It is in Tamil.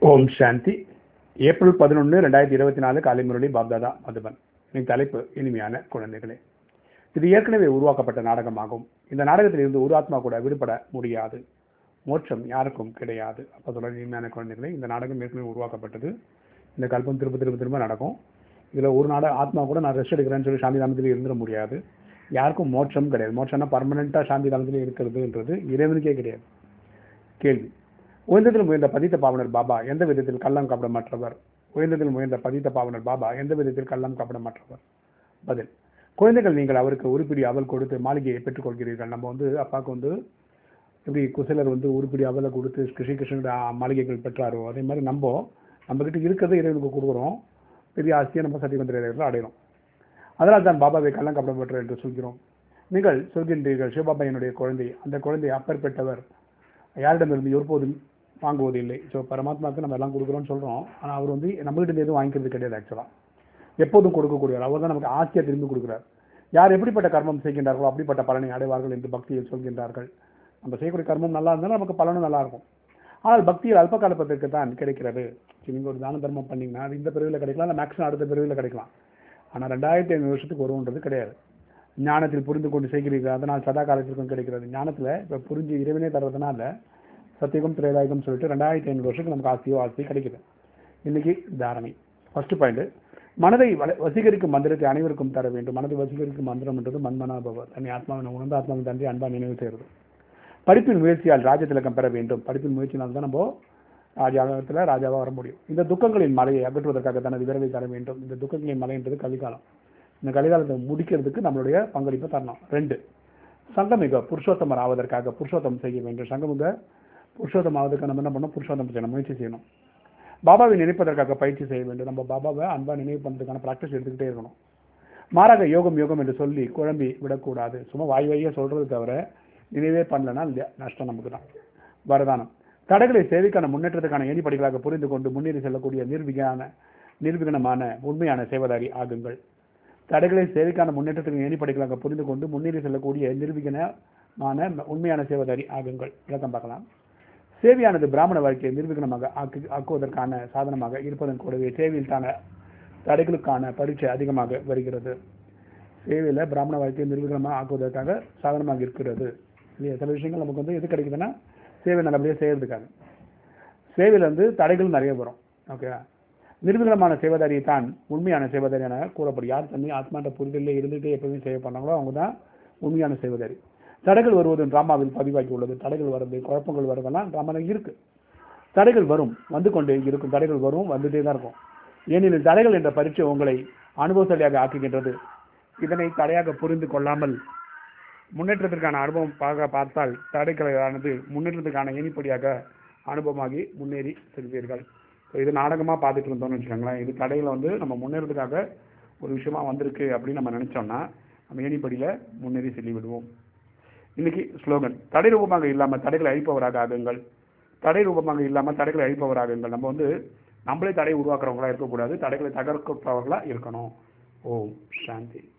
ஓம் சாந்தி ஏப்ரல் பதினொன்று ரெண்டாயிரத்தி இருபத்தி நாலு காலை முரளி பாப்தாதா மதுபன் இன்னைக்கு தலைப்பு இனிமையான குழந்தைகளே இது ஏற்கனவே உருவாக்கப்பட்ட நாடகமாகும் இந்த நாடகத்தில் இருந்து ஒரு ஆத்மா கூட விடுபட முடியாது மோட்சம் யாருக்கும் கிடையாது அப்போ சொல்ல இனிமையான குழந்தைகளே இந்த நாடகம் ஏற்கனவே உருவாக்கப்பட்டது இந்த கல்பம் திரும்ப திரும்ப திரும்ப நடக்கும் இதில் ஒரு நாட ஆத்மா கூட நான் ரெஸ்ட் எடுக்கிறேன்னு சொல்லி சாந்தி தாமத்தில் இருந்துட முடியாது யாருக்கும் மோட்சம் கிடையாது மோட்சம்னா பர்மனெண்ட்டாக சாந்தி தாமத்தில் இருக்கிறதுன்றது இறைவனுக்கே கிடையாது கேள்வி உயர்ந்ததில் முயன்ற பதித்த பாவனர் பாபா எந்த விதத்தில் கள்ளம் கப்படமற்றவர் உயர்ந்ததில் முயன்ற பதித்த பாவனர் பாபா எந்த விதத்தில் கள்ளம் கப்படமற்றவர் பதில் குழந்தைகள் நீங்கள் அவருக்கு உருப்பிடி அவல் கொடுத்து மாளிகையை பெற்றுக்கொள்கிறீர்கள் நம்ம வந்து அப்பாவுக்கு வந்து எப்படி குசலர் வந்து உருப்பிடி அவலை கொடுத்து கிருஷ்ண கிருஷ்ண மாளிகைகள் பெற்றாரோ அதே மாதிரி நம்ம நம்மக்கிட்ட இருக்கிறத இறைவனுக்கு கொடுக்குறோம் பெரிய ஆசையை நம்ம சத்தியமந்திர அடைகிறோம் அதனால் தான் பாபாவை கள்ளம் கப்படமற்ற என்று சொல்கிறோம் நீங்கள் சொல்கின்றீர்கள் சிவபாபா என்னுடைய குழந்தை அந்த குழந்தை அப்பற்பட்டவர் யாரிடமிருந்து ஒருபோதும் வாங்குவது இல்லை ஸோ பரமாத்மாவுக்கு நம்ம எல்லாம் கொடுக்குறோம்னு சொல்கிறோம் ஆனால் அவர் வந்து நம்மகிட்ட எதுவும் வாங்கிக்கிறது கிடையாது ஆக்சுவலாக எப்போதும் கொடுக்கக்கூடியவர் அவர் தான் நமக்கு ஆசையாக திரும்பி கொடுக்குறார் யார் எப்படிப்பட்ட கர்மம் செய்கின்றார்களோ அப்படிப்பட்ட பலனை அடைவார்கள் என்று பக்தியில் சொல்கின்றார்கள் நம்ம செய்யக்கூடிய கர்மம் நல்லா இருந்தாலும் நமக்கு பலனும் நல்லா இருக்கும் ஆனால் பக்தியில் அல்ப காலப்பத்திற்கு தான் கிடைக்கிறது நீங்கள் ஒரு தான தர்மம் பண்ணீங்கன்னா அது இந்த பிரிவில் கிடைக்கலாம் இல்லை மேக்ஸிமம் அடுத்த பிரிவில் கிடைக்கலாம் ஆனால் ரெண்டாயிரத்தி ஐநூறு வருஷத்துக்கு வரும்ன்றது கிடையாது ஞானத்தில் புரிந்து கொண்டு செய்கிறீர்கள் அதனால் சதா காலத்திற்கும் கிடைக்கிறது ஞானத்தில் இப்போ புரிஞ்சு இறைவனே தர்றதுனால சத்தியகம் திரேதாயகம் சொல்லிட்டு ரெண்டாயிரத்தி ஐநூறு வருஷத்துக்கு நமக்கு ஆசையோ ஆசை கிடைக்குது இன்னைக்கு தாரணை ஃபர்ஸ்ட் பாயிண்ட் மனதை வசீகரிக்கும் மந்திரத்தை அனைவருக்கும் தர வேண்டும் மனதை வசீகரிக்கும் மந்திரம் என்றது மன்மனாபவர் தன்னை ஆத்மாவின் உணர்ந்த ஆத்மாவின் தந்தை அன்பா நினைவு செய்கிறது படிப்பின் முயற்சியால் ராஜ திலக்கம் பெற வேண்டும் படிப்பின் முயற்சினால் தான் நம்ம ராஜாகத்தில் ராஜாவாக வர முடியும் இந்த துக்கங்களின் மலையை அகற்றுவதற்காக தனது விரைவை தர வேண்டும் இந்த துக்கங்களின் மலை என்றது கலிகாலம் இந்த கலிகாலத்தை முடிக்கிறதுக்கு நம்மளுடைய பங்களிப்பை தரணும் ரெண்டு சங்கமிக புருஷோத்தமர் ஆவதற்காக புருஷோத்தம் செய்ய வேண்டும் சங்கமிக புருஷோத்தம் ஆவதற்கு நம்ம என்ன பண்ணணும் புருஷோத்தம் செய்யணும் முயற்சி செய்யணும் பாபாவை நினைப்பதற்காக பயிற்சி செய்ய வேண்டும் நம்ம பாபாவை அன்பா நினைவு பண்ணுறதுக்கான ப்ராக்டிஸ் எடுத்துக்கிட்டே இருக்கணும் மாறாக யோகம் யோகம் என்று சொல்லி குழம்பி விடக்கூடாது சும்மா வாய் வாயே சொல்றது தவிர நினைவே பண்ணலனா நஷ்டம் நமக்கு தான் வரதானம் தடைகளை சேவைக்கான முன்னேற்றத்துக்கான ஏணிப்படிகளாக புரிந்து கொண்டு முன்னேறி செல்லக்கூடிய நிர்விகான நிர்விகனமான உண்மையான சேவதாரி ஆகுங்கள் தடைகளை சேவைக்கான முன்னேற்றத்துக்கு ஏணிப்படிகளாக புரிந்து கொண்டு முன்னேறி செல்லக்கூடிய நிர்விகனமான உண்மையான சேவதாரி ஆகுங்கள் விளக்கம் பார்க்கலாம் சேவையானது பிராமண வாழ்க்கையை நிர்விகனமாக ஆக்கு ஆக்குவதற்கான சாதனமாக இருப்பதன் கூடவே சேவையில் தான தடைகளுக்கான பரீட்சை அதிகமாக வருகிறது சேவையில் பிராமண வாழ்க்கையை நிர்விகனமாக ஆக்குவதற்காக சாதனமாக இருக்கிறது இல்லையா சில விஷயங்கள் நமக்கு வந்து எது கிடைக்குதுன்னா சேவை நல்லபடியாக செய்யறதுக்காக சேவையில் வந்து தடைகள் நிறைய வரும் ஓகே நிர்விகலமான சேவதாரியை தான் உண்மையான சேவதாரியான கூறப்படும் யார் தண்ணி ஆத்மாண்ட புரிதலில் இருந்துகிட்டே எப்பவுமே சேவை பண்ணாங்களோ அவங்க தான் உண்மையான சேவதாரி தடைகள் வருவது டிராமாவில் பதிவாகி உள்ளது தடைகள் வருது குழப்பங்கள் வருவதெல்லாம் டிராமாவில் இருக்கு தடைகள் வரும் வந்து கொண்டே இருக்கும் தடைகள் வரும் வந்துட்டே தான் இருக்கும் ஏனெனில் தடைகள் என்ற பரீட்சை உங்களை அனுபவசாலியாக ஆக்குகின்றது இதனை தடையாக புரிந்து கொள்ளாமல் முன்னேற்றத்திற்கான அனுபவம் பார்க்க பார்த்தால் தடைகளானது முன்னேற்றத்துக்கான ஏணிப்படியாக அனுபவமாகி முன்னேறி செல்வீர்கள் இது நாடகமாக பார்த்துட்டு இருந்தோம்னு வச்சுக்கோங்களேன் இது தடையில் வந்து நம்ம முன்னேறதுக்காக ஒரு விஷயமா வந்திருக்கு அப்படின்னு நம்ம நினச்சோம்னா நம்ம ஏணிப்படியில் முன்னேறி செல்லி விடுவோம் இன்னைக்கு ஸ்லோகன் தடை ரூபமாக இல்லாமல் தடைகளை அழிப்பவராக ஆகுங்கள் தடை ரூபமாக இல்லாமல் தடைகளை அழிப்பவராகுங்கள் நம்ம வந்து நம்மளே தடை உருவாக்குறவங்களா இருக்கக்கூடாது தடைகளை தகர்ப்பவர்களா இருக்கணும் ஓம் சாந்தி